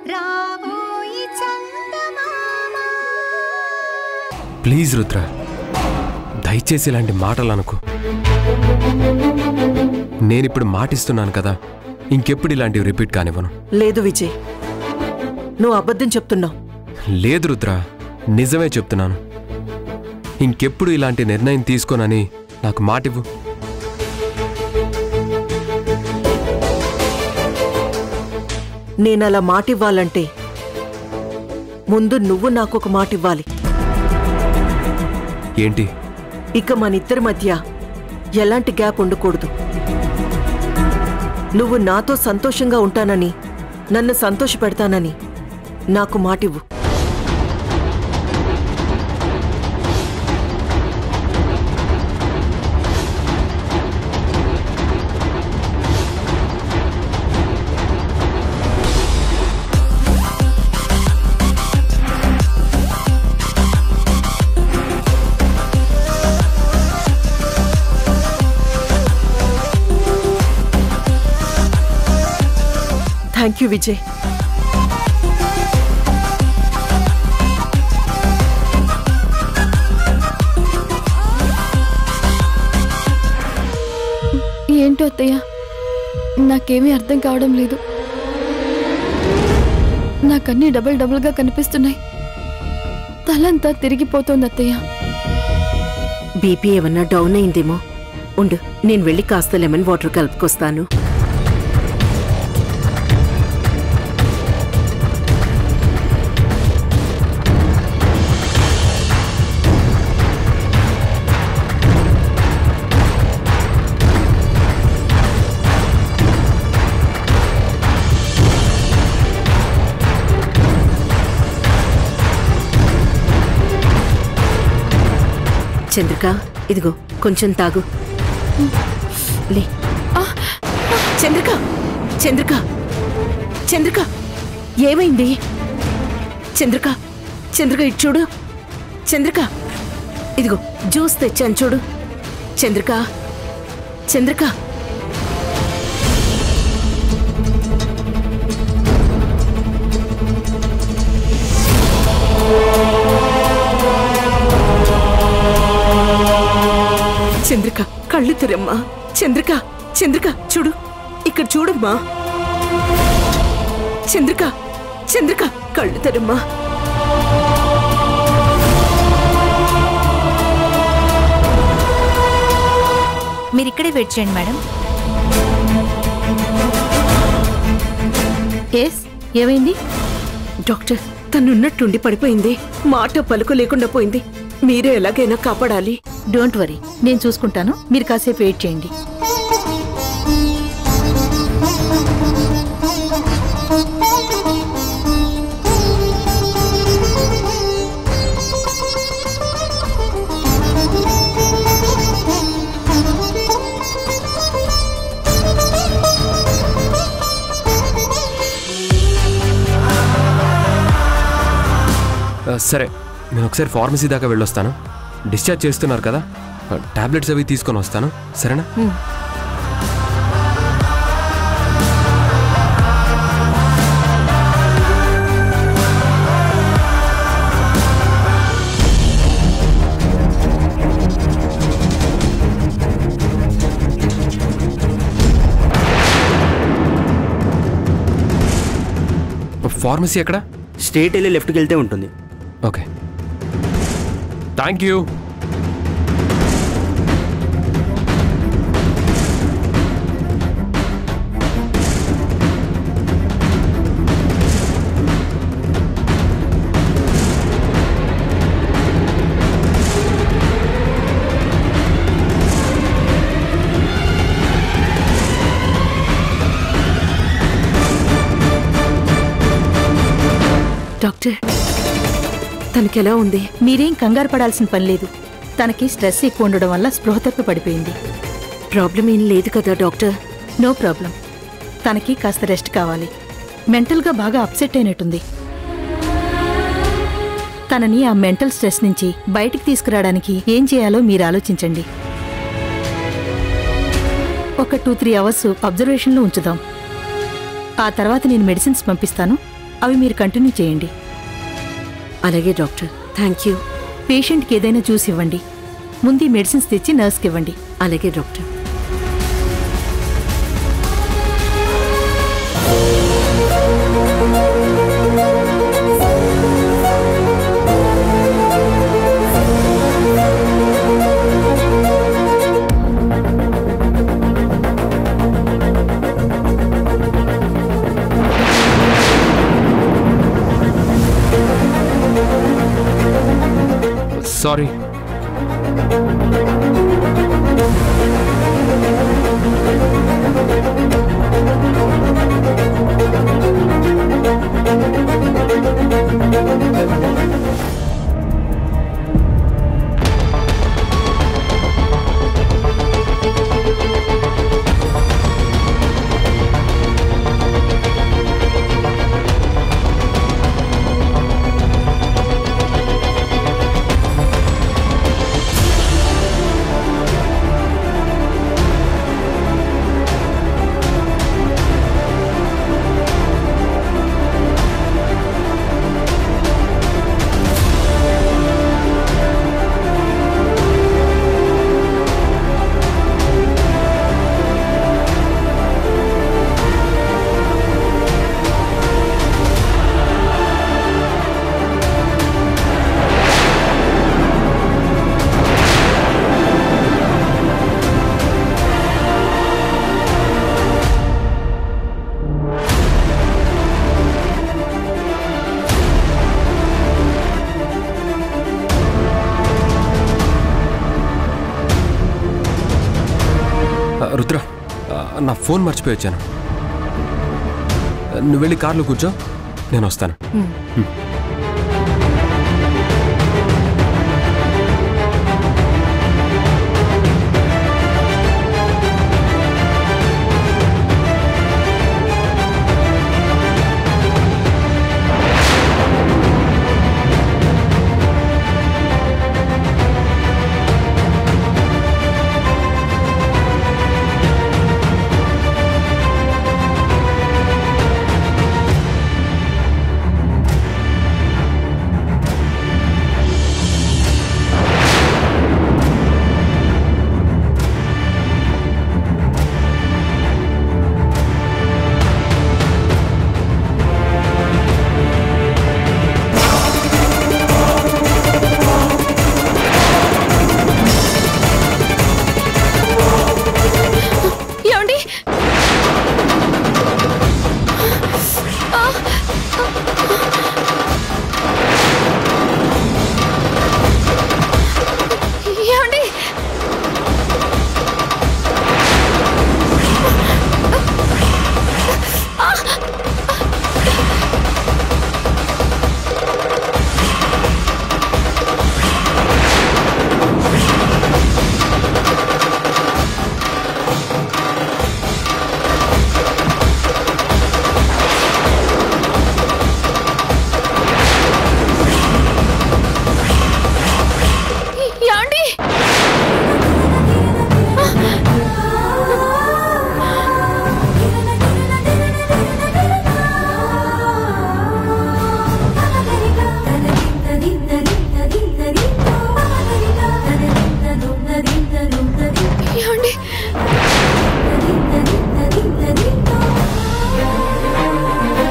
రాబోయి చందమామ ప్లీజ్ రుద్ర దయచేసి ఇలాంటి మాటలు అనుకో నేనిప్పుడు మాటిస్తున్నాను కదా ఇంకెప్పుడు ఇలాంటివి రిపీట్ కానివ్వను లేదు విజయ్ నువ్వు అబద్ధం చెప్తున్నావు లేదు రుద్ర నిజమే చెప్తున్నాను ఇంకెప్పుడు ఇలాంటి నిర్ణయం తీసుకోనని నాకు మాటివ్వు నేను అలా మాట ఇవ్వాలంటే ముందు నువ్వు నాకు ఒక మాట ఇవ్వాలి ఏంటి ఇక మన ఇద్దరి మధ్య ఎలాంటి గ్యాప్ ఉండకూడదు నువ్వు నాతో సంతోషంగా ఉంటానని నన్ను సంతోష పెడతానని నాకు మాటివ్వు థ్యాంక్ యూ విజయ్ ఏంటో అత్తయ్య నాకేమీ అర్థం కావడం లేదు నాకన్నీ డబుల్ డబుల్గా కనిపిస్తున్నాయి తలంతా తిరిగిపోతోంది అత్తయ్య బీపీ ఏమన్నా డౌన్ అయిందేమో ఉండు నేను వెళ్ళి కాస్త లెమన్ వాటర్ కలుపుకొస్తాను చంద్రిక ఇదిగో కొంచెం తాగు లే చంద్రిక చంద్రిక చంద్రిక ఏమైంది చంద్రిక చంద్రిక ఇటు చూడు చంద్రిక ఇదిగో జ్యూస్ తెచ్చాను చూడు చంద్రిక చంద్రిక చంద్రిక కళ్ళు తెరమ్మా చంద్రిక చంద్రిక చూడు ఇక్కడ చూడమ్మా చంద్రిక చంద్రిక కళ్ళు తెరమ్మా మీరు ఇక్కడే వెయిట్ చేయండి మేడం ఎస్ ఏమైంది డాక్టర్ తనున్నట్టుండి పడిపోయింది మాట పలుకు లేకుండా పోయింది మీరే ఎలాగైనా కాపాడాలి డోంట్ వరీ నేను చూసుకుంటాను మీరు కాసేపు వెయిట్ చేయండి ఆ, సరే నేను ఒకసారి ఫార్మసీ దాకా వెళ్ళొస్తాను డిశ్చార్జ్ చేస్తున్నారు కదా టాబ్లెట్స్ అవి తీసుకొని వస్తాను సరేనా ఫార్మసీ ఎక్కడ స్ట్రేట్ వెళ్ళి లెఫ్ట్కి వెళ్తే ఉంటుంది ఓకే థ్యాంక్ యూ డాక్టర్ తనకెలా ఉంది మీరేం కంగారు పడాల్సిన పని లేదు తనకి స్ట్రెస్ ఎక్కువ ఉండడం వల్ల స్పృహ తప్పి పడిపోయింది ప్రాబ్లం ఏం లేదు కదా డాక్టర్ నో ప్రాబ్లం తనకి కాస్త రెస్ట్ కావాలి మెంటల్గా బాగా అప్సెట్ అయినట్టుంది తనని ఆ మెంటల్ స్ట్రెస్ నుంచి బయటికి తీసుకురావడానికి ఏం చేయాలో మీరు ఆలోచించండి ఒక టూ త్రీ అవర్స్ అబ్జర్వేషన్లో ఉంచుదాం ఆ తర్వాత నేను మెడిసిన్స్ పంపిస్తాను అవి మీరు కంటిన్యూ చేయండి అలాగే డాక్టర్ థ్యాంక్ యూ పేషెంట్కి ఏదైనా చూసి ఇవ్వండి ముందు ఈ మెడిసిన్స్ తెచ్చి నర్స్కి ఇవ్వండి అలాగే డాక్టర్ సారీ రుద్ర ఆ, నా ఫోన్ మర్చిపోయి వచ్చాను నువ్వు వెళ్ళి కార్లో కూర్చో నేను వస్తాను హ్మ్. హ్మ్.